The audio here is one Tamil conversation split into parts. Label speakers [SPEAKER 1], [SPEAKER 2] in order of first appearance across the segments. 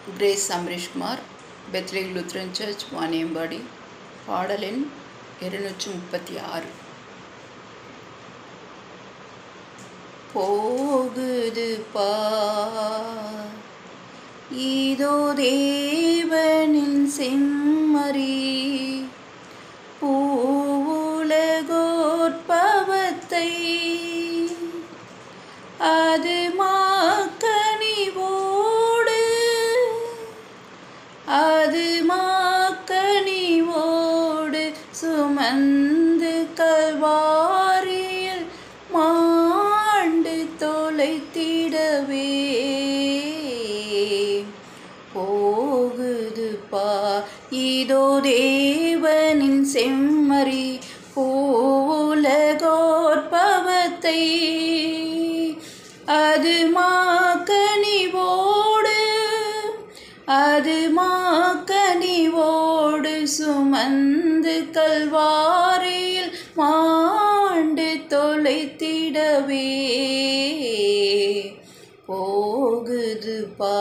[SPEAKER 1] grace Ambarishkumar Bethlehem Lutheran church Vaniyambadi பாடல் எண் இருநூற்றி முப்பத்தி ஆறு போகுது பா இதோ தேவனின் செம்மறி பூவுலகோற்பவத்தை அது மாக்கனிவோடு அது மாக்கனிவோடு சுமந்து கல்வாரியில் மாண்டு தொலைத்திடவே போகுது பா இதோ தேவனின் செம்மறி பூலகோற்பவத்தை அது மாக்கனிவோடு அது மாக்கனிவோடு சுமந்து கல்வாரியில் மாண்டு தொலைத்திடவே போகுது பா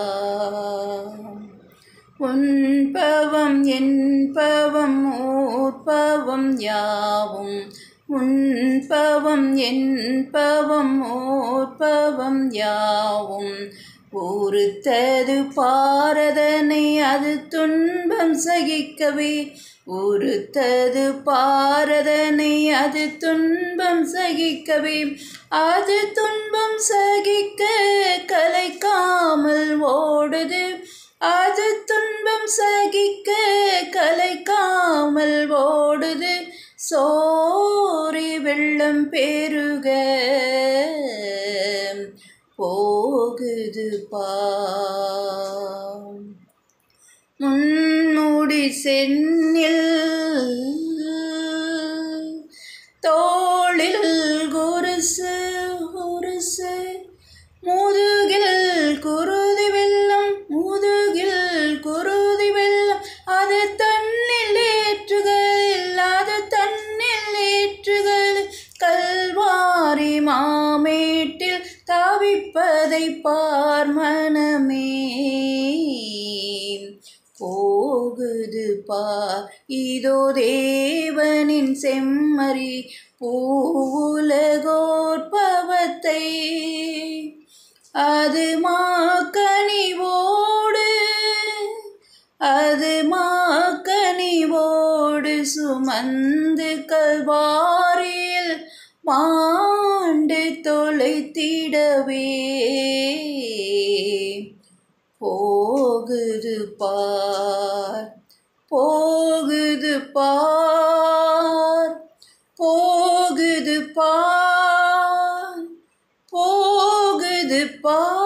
[SPEAKER 1] உன்பவம் என்பவம் ஊர்பவம் யாவும் உன்பவம் என்பவம் ஊர்பவம் யாவும் உறுத்தது பாரதனை அது துன்பம் சகிக்கவே உறுத்தது பாரதனை அது துன்பம் சகிக்கவே அது துன்பம் சகிக்க கலைக்காமல் ஓடுது அது துன்பம் சகிக்க கலைக்காமல் ஓடுது சோரி வெள்ளம் பெருக போகுது பா முன்முடி சென்னில் தோளில் குருசு குருசு முதுகில் குருதி வெள்ளம் முதுகில் குருதி வெள்ளம் அது தன்னில் ஏற்றுகளில் அது தன்னில் ஏற்றுகள் கல்வாரி மாமேட்டில் தவிப்பதை பார் மனமே போகுது பா இதோ தேவனின் செம்மறி பூவுலகோற்பவத்தை அது மாக்கனிவோடு அது மாக்கனிவோடு சுமந்து கல்வாரியில் மாண்டு தொலைத்திடவே போகுது பார் போகுது பார் போகுது பார் போகுது பார்